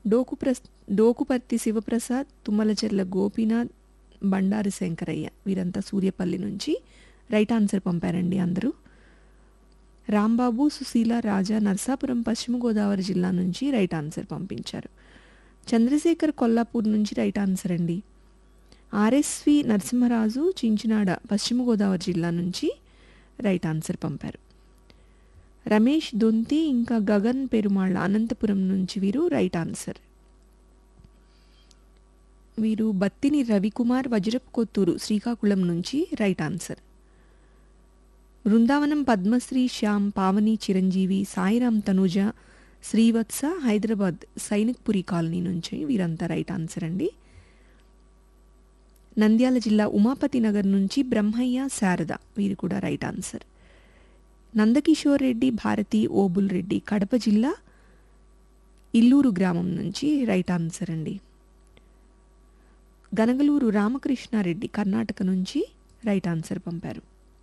డోకు ప్రస్ డోకుపర్తి శివప్రసాద్ తుమ్మలచెర్ల గోపీనాథ్ బండారి శంకరయ్య వీరంతా సూర్యపల్లి నుంచి right answer పంపారండి అందరూ రాంబాబు సుశీల రాజా నర్సాపురం పశ్చిమ గోదావరి జిల్లా నుంచి రైట్ ఆన్సర్ పంపించారు చంద్రశేఖర్ కొల్లాపూర్ నుంచి రైట్ ఆన్సర్ అండి ఆర్ఎస్వి నరసింహరాజు చించినాడ పశ్చిమ గోదావరి జిల్లా నుంచి రైట్ ఆన్సర్ పంపారు రమేష్ దొంతి ఇంకా గగన్ పెరుమాళ్ళ అనంతపురం నుంచి వీరు రైట్ ఆన్సర్ వీరు బత్తిని రవికుమార్ వజ్రప్ కొత్తూరు శ్రీకాకుళం నుంచి right answer Brindavanam Padmasri Shyam Pavani Chiranjeevi Sairam Tanuja Srivatsa Hyderabad Sainikpuri colony నుంచి వీరంతా రైట్ ఆన్సర్ అండి నంద్యాల జిల్లా ఉమాపతి నగర్ నుంచి బ్రహ్మయ్య శారద వీరు కూడా రైట్ ఆన్సర్ నందకిషోర్ రెడ్డి భారతి ఓబుల్ రెడ్డి కడప జిల్లా ఇల్లూరు గ్రామం నుంచి రైట్ ఆన్సర్ అండి గనగలూరు రామకృష్ణారెడ్డి కర్ణాటక నుంచి రైట్ ఆన్సర్ పంపారు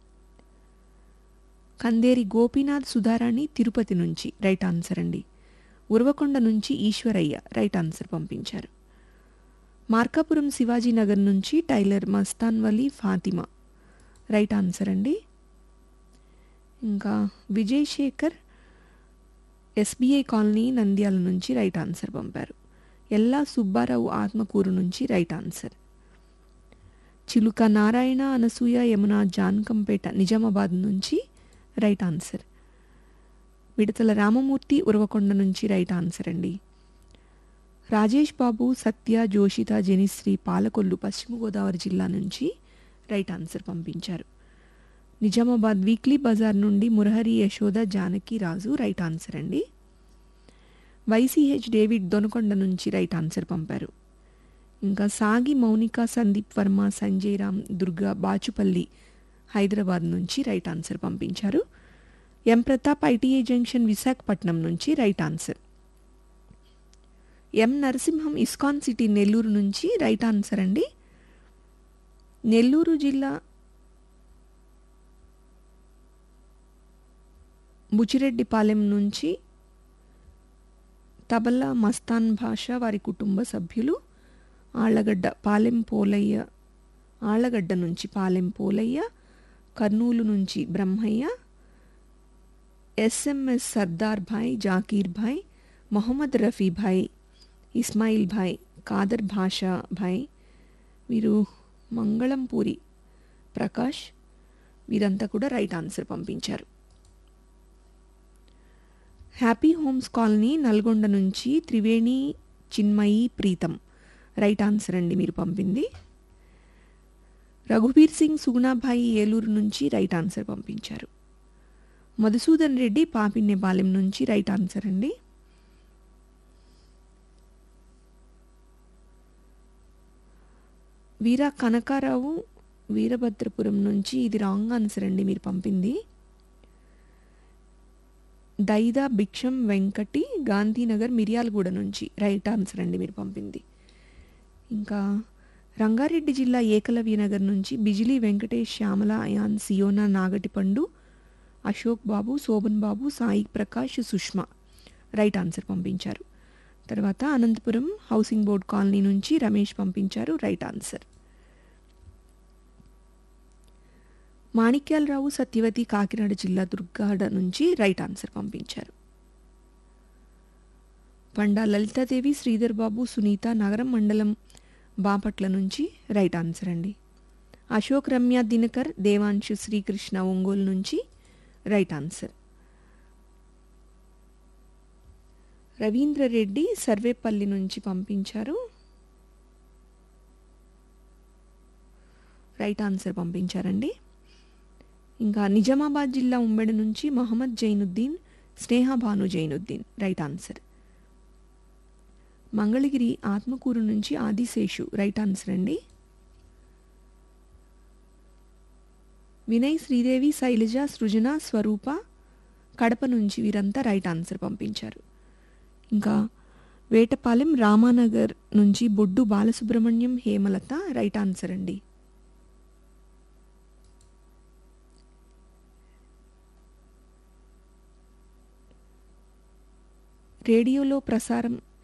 కందేరి గోపీనాథ్ సుధారాణి తిరుపతి నుంచి రైట్ ఆన్సర్ అండి ఉరవకొండ నుంచి ఈశ్వరయ్య రైట్ ఆన్సర్ పంపించారు మార్కాపురం శివాజీనగర్ నుంచి tailor Mastan Vali Fatima right answer అండి ఇంకా విజయ్ శేఖర్ ఎస్బీఐ కాలనీ నంద్యాల నుంచి రైట్ ఆన్సర్ పంపారు ఎల్లా సుబ్బారావు ఆత్మకూరు నుంచి రైట్ ఆన్సర్ చిలుక నారాయణ అనసూయ యమున జాన్కంపేట నిజామాబాద్ నుంచి రైట్ ఆన్సర్ విడతల రామమూర్తి ఉరవకొండ నుంచి రైట్ ఆన్సర్ అండి రాజేష్ బాబు సత్య జోషిత జనిశ్రీ పాలకొల్లు పశ్చిమ గోదావరి జిల్లా నుంచి రైట్ ఆన్సర్ పంపించారు నిజామాబాద్ వీక్లీ బజార్ నుండి మురహరి యశోద జానకి రాజు రైట్ ఆన్సర్ అండి వైసీహెచ్ డేవిడ్ దొనకొండ నుంచి రైట్ ఆన్సర్ పంపారు ఇంకా సాగి మౌనిక సందీప్ వర్మ సంజయ్ రామ్ దుర్గా బాచుపల్లి హైదరాబాద్ నుంచి రైట్ ఆన్సర్ పంపించారు M Pratap ITI junction Visakhapatnam నుంచి right answer M Narasimham ISKCON city Nellore నుంచి రైట్ ఆన్సర్ అండి నెల్లూరు జిల్లా బుచిరెడ్డిపాలెం నుంచి తబలా మస్తాన్ భాష వారి కుటుంబ సభ్యులు ఆళ్లగడ్డ పాలెం పోలయ్య ఆళ్లగడ్డ నుంచి పాలెం పోలయ్య కర్నూలు నుంచి బ్రహ్మయ్య ఎస్ఎంఎస్ సర్దార్ భాయ్ జాకీర్ భాయ్ మొహమ్మద్ రఫీ భాయ్ ఇస్మాయిల్ భాయ్ కాదర్ భాషా భాయ్ వీరు మంగళంపూరి ప్రకాష్ వీరంతా కూడా రైట్ ఆన్సర్ పంపించారు హ్యాపీ హోమ్స్ కాలనీ నల్గొండ నుంచి త్రివేణి చిన్మయి ప్రీతం రైట్ ఆన్సర్ అండి మీరు పంపింది రఘుబీర్ సింగ్ సుగుణాభాయి ఏలూరు నుంచి రైట్ ఆన్సర్ పంపించారు మధుసూదన్ రెడ్డి పాపిన్యపాలెం నుంచి రైట్ ఆన్సర్ అండి వీర కనకారావు వీరభద్రపురం నుంచి ఇది రాంగ్ ఆన్సర్ అండి మీరు పంపింది దైదా భిక్షం వెంకటి గాంధీనగర్ మిర్యాలగూడ నుంచి రైట్ ఆన్సర్ అండి మీరు పంపింది ఇంకా రంగారెడ్డి జిల్లా ఏకలవ్య నగర్ నుంచి బిజిలీ వెంకటేష్ శ్యామల అయాన్ సియోనా నాగటిపండు అశోక్ బాబు శోభన్ బాబు సాయి ప్రకాష్ సుష్మా రైట్ ఆన్సర్ పంపించారు తర్వాత అనంతపురం హౌసింగ్ బోర్డ్ కాలనీ నుంచి రమేష్ పంపించారు రైట్ ఆన్సర్ మాణిక్యాలరావు సత్యవతి కాకినాడ జిల్లా దుర్గాడ నుంచి రైట్ ఆన్సర్ పంపించారు పండా లలితాదేవి శ్రీధర్ బాబు సునీత నగరం మండలం బాపట్ల నుంచి రైట్ ఆన్సర్ అండి అశోక్ రమ్య దినకర్ దేవాంశు శ్రీకృష్ణ ఒంగోలు నుంచి రైట్ ఆన్సర్ రవీంద్ర రెడ్డి సర్వేపల్లి నుంచి పంపించారు రైట్ ఆన్సర్ పంపించారండి ఇంకా నిజామాబాద్ జిల్లా ఉమ్మడి నుంచి మహమ్మద్ జైనుద్దీన్ స్నేహ భాను జైనుద్దీన్ రైట్ ఆన్సర్ మంగళగిరి ఆత్మకూరు నుంచి ఆదిశేషు రైట్ ఆన్సర్ అండి వినయ్ శ్రీదేవి శైలజ సృజన స్వరూప కడప నుంచి వీరంతా రైట్ ఆన్సర్ పంపించారు ఇంకా వేటపాలెం రామానగర్ నుంచి బొడ్డు బాలసుబ్రహ్మణ్యం హేమలత రైట్ ఆన్సర్ అండి రేడియోలో ప్రసారం